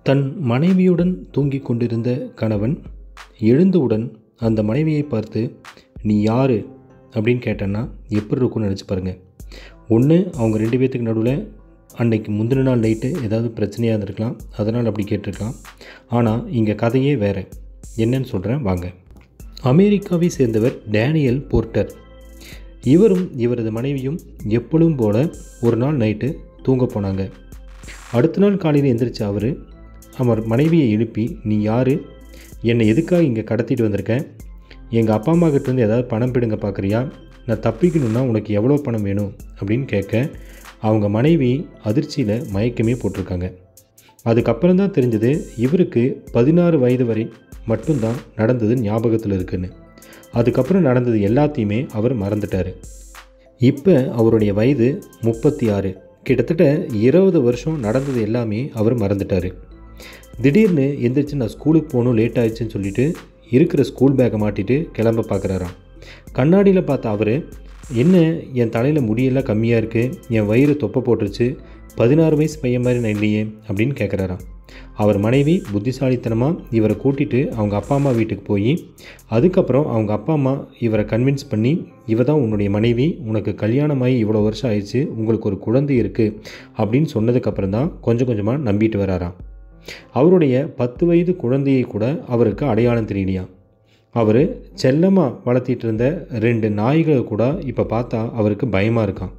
தன் மனைவியுடன் தூங்கிக் கொண்டிருந்த கணவன் எழுந்தவுடன் அந்த மனைவியை பார்த்து நீ யார் அப்படின்னு கேட்டேன்னா எப்படி இருக்கும்னு நினச்சி பாருங்கள் ஒன்று அவங்க ரெண்டு பேர்த்துக்கு நடுவில் அன்னைக்கு முந்தின நாள் நைட்டு ஏதாவது பிரச்சனையாக இருந்திருக்கலாம் அதனால் அப்படி கேட்டிருக்கலாம் ஆனால் இங்கே கதையே வேறு என்னன்னு சொல்கிறேன் வாங்க அமெரிக்காவை சேர்ந்தவர் டேனியல் போர்ட்டர் இவரும் இவரது மனைவியும் எப்பொழுதும் போல ஒரு நாள் நைட்டு தூங்க போனாங்க அடுத்த நாள் காலையில் எந்திரிச்ச அவர் அவர் மனைவியை எழுப்பி நீ யார் என்னை எதுக்காக இங்கே கடத்திட்டு வந்திருக்கேன் எங்கள் அப்பா அம்மா கிட்டேருந்து ஏதாவது பணம் பிடுங்க பார்க்குறியா நான் தப்பிக்கணும்னா உனக்கு எவ்வளோ பணம் வேணும் அப்படின்னு கேட்க அவங்க மனைவி அதிர்ச்சியில் மயக்கமே போட்டிருக்காங்க அதுக்கப்புறம் தான் தெரிஞ்சது இவருக்கு பதினாறு வயது வரை மட்டும்தான் நடந்தது ஞாபகத்தில் இருக்குன்னு அதுக்கப்புறம் நடந்தது எல்லாத்தையுமே அவர் மறந்துட்டார் இப்போ அவருடைய வயது முப்பத்தி ஆறு கிட்டத்தட்ட இருபது வருஷம் நடந்தது எல்லாமே அவர் மறந்துட்டார் திடீர்னு எந்திரிச்சு நான் ஸ்கூலுக்கு போகணும் லேட் ஆயிடுச்சுன்னு சொல்லிட்டு இருக்கிற ஸ்கூல் பேக்கை மாட்டிட்டு கிளம்ப பார்க்குறாராம் கண்ணாடியில் பார்த்த அவர் என்ன என் தலையில் முடியெல்லாம் கம்மியாக இருக்குது என் வயிறு தொப்பை போட்டுருச்சு பதினாறு வயசு பையன் மாதிரி நான் இல்லையே அப்படின்னு கேட்குறாராம் அவர் மனைவி புத்திசாலித்தனமாக இவரை கூட்டிகிட்டு அவங்க அப்பா அம்மா வீட்டுக்கு போய் அதுக்கப்புறம் அவங்க அப்பா அம்மா இவரை கன்வின்ஸ் பண்ணி இவ தான் உன்னுடைய மனைவி உனக்கு கல்யாணமாகி இவ்வளோ வருஷம் ஆயிடுச்சு உங்களுக்கு ஒரு குழந்தை இருக்குது அப்படின்னு சொன்னதுக்கப்புறம் தான் கொஞ்சம் கொஞ்சமாக நம்பிட்டு வராராம் அவருடைய பத்து வயது குழந்தையை கூட அவருக்கு அடையாளம் தெரியலையாம் அவர் செல்லமாக வளர்த்திட்டு இருந்த ரெண்டு நாய்களை கூட இப்போ பார்த்தா அவருக்கு பயமாக இருக்கான்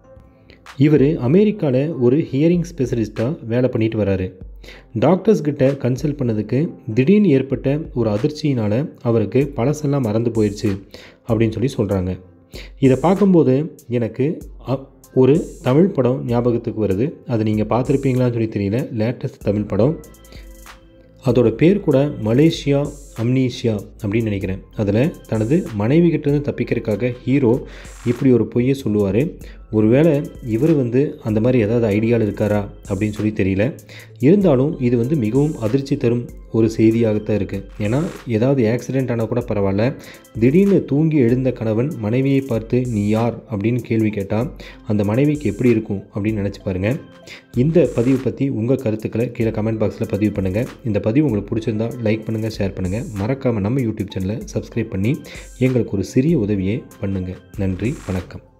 இவர் அமெரிக்காவில் ஒரு ஹியரிங் ஸ்பெஷலிஸ்ட்டாக வேலை பண்ணிட்டு வராரு டாக்டர்ஸ் கிட்ட கன்சல்ட் பண்ணதுக்கு திடீர்னு ஏற்பட்ட ஒரு அதிர்ச்சியினால் அவருக்கு பழசெல்லாம் மறந்து போயிடுச்சு அப்படின்னு சொல்லி சொல்கிறாங்க இதை பார்க்கும்போது எனக்கு அ- ஒரு தமிழ் படம் ஞாபகத்துக்கு வருது அது நீங்கள் பார்த்துருப்பீங்களான்னு சொல்லி தெரியல லேட்டஸ்ட் தமிழ் படம் அதோட பேர் கூட மலேசியா அம்னீஷியா அப்படின்னு நினைக்கிறேன் அதில் தனது மனைவி கிட்டேருந்து தப்பிக்கிறதுக்காக ஹீரோ இப்படி ஒரு பொய்யை சொல்லுவார் ஒருவேளை இவர் வந்து அந்த மாதிரி ஏதாவது ஐடியாவில் இருக்காரா அப்படின்னு சொல்லி தெரியல இருந்தாலும் இது வந்து மிகவும் அதிர்ச்சி தரும் ஒரு செய்தியாகத்தான் இருக்குது ஏன்னா ஏதாவது ஆக்சிடென்ட் ஆனால் கூட பரவாயில்ல திடீர்னு தூங்கி எழுந்த கணவன் மனைவியை பார்த்து நீ யார் அப்படின்னு கேள்வி கேட்டால் அந்த மனைவிக்கு எப்படி இருக்கும் அப்படின்னு நினச்சி பாருங்கள் இந்த பதிவு பற்றி உங்கள் கருத்துக்களை கீழே கமெண்ட் பாக்ஸில் பதிவு பண்ணுங்கள் இந்த பதிவு உங்களுக்கு பிடிச்சிருந்தா லைக் பண்ணுங்கள் ஷேர் பண்ணுங்கள் மறக்காமல் நம்ம யூடியூப் சேனலை சப்ஸ்கிரைப் பண்ணி எங்களுக்கு ஒரு சிறிய உதவியை பண்ணுங்கள் நன்றி வணக்கம்